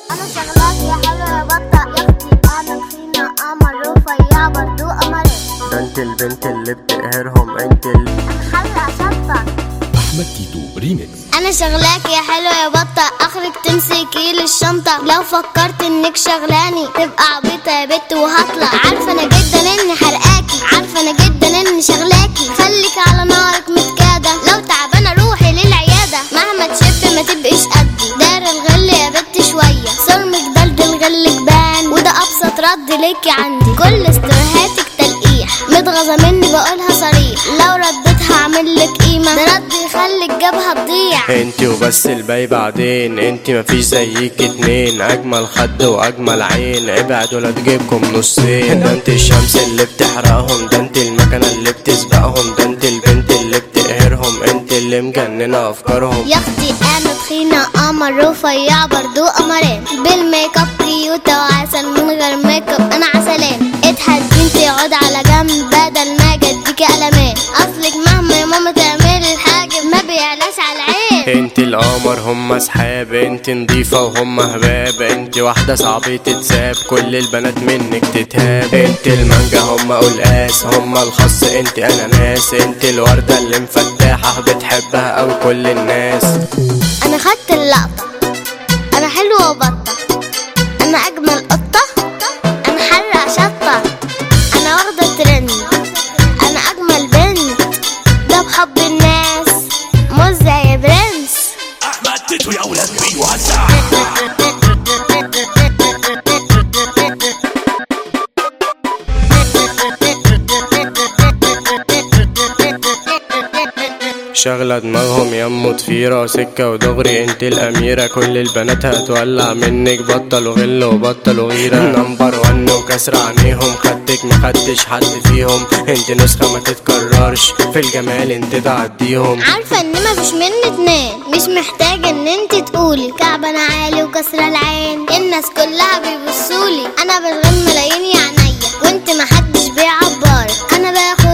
انا شغلاك يا حلوة يا بطة يا اختي انا تخينة قمر رفيع برضو قمرين ده انت البنت اللي بتقهرهم انت اللي انا حلقة شطة احمد تيتو ريميكس انا شغلاك يا حلوة يا بطة اخرك تمسكي لي الشنطة لو فكرت انك شغلاني تبقى عبيطة يا بت وهطلع عارفة انا جدا اني حرقاكي عارفة انا جدا اني شغلاكي خليك على نارك متكادة لو تعبانة روحي للعيادة مهما تشب ما تبقيش قدي دار الغل يا بت شوية صرمك دلدل غلك بان وده ابسط رد ليكي عندي كل استرهاتك تلقيح متغاظة مني بقولها صريح لو رديتها اعمل لك قيمة ده رد يخلي الجبهة تضيع انت وبس الباقي بعدين انت مفيش زيك اتنين اجمل خد واجمل عين ابعد ولا تجيبكم نصين ده انت الشمس اللي بتحرقهم ده انت المكنة اللي بتسبقهم ده انت البنت اللي بتقهرهم انت اللي مجننة افكارهم يا اختي انا تخينة قمر رفيع برضو قمرين بالميك اب كيوتة وعسل من غير ميك اب انا عسلين اتهدين تقعد على جنب بدل ما جديكي قلمين اصلك مهما يا ماما تعملي الحاجب ما بيعلاش على العين انت القمر هم اصحاب انت نضيفة وهم هباب انت واحدة صعب تتساب كل البنات منك تتهاب انت المانجا هم قلقاس هم الخص انت اناناس انت الوردة اللي مفتاحة بتحبها اوي كل الناس انا خدت اللقطة انا حلوة وبطة انا اجمل قطة انا حرق شطة انا واخدة ترند انا اجمل بنت ده بحب الناس مش زي برنس احمد تيتو يا ولاد بيوزع شغلة دماغهم يمو ضفيرة سكة ودغري انت الأميرة كل البنات هتولع منك بطلوا غل وبطلوا غيرة نمبر ون وكسر عينيهم خدتك مخدش حد فيهم انت نسخة ما تتكررش في الجمال انت تعديهم عارفة ان مفيش مني اتنين مش محتاجة ان انت تقولي كعب انا عالي وكسر العين الناس كلها بيبصولي انا بالغم ملايين يا عينيا وانت محدش بيعبرك انا باخد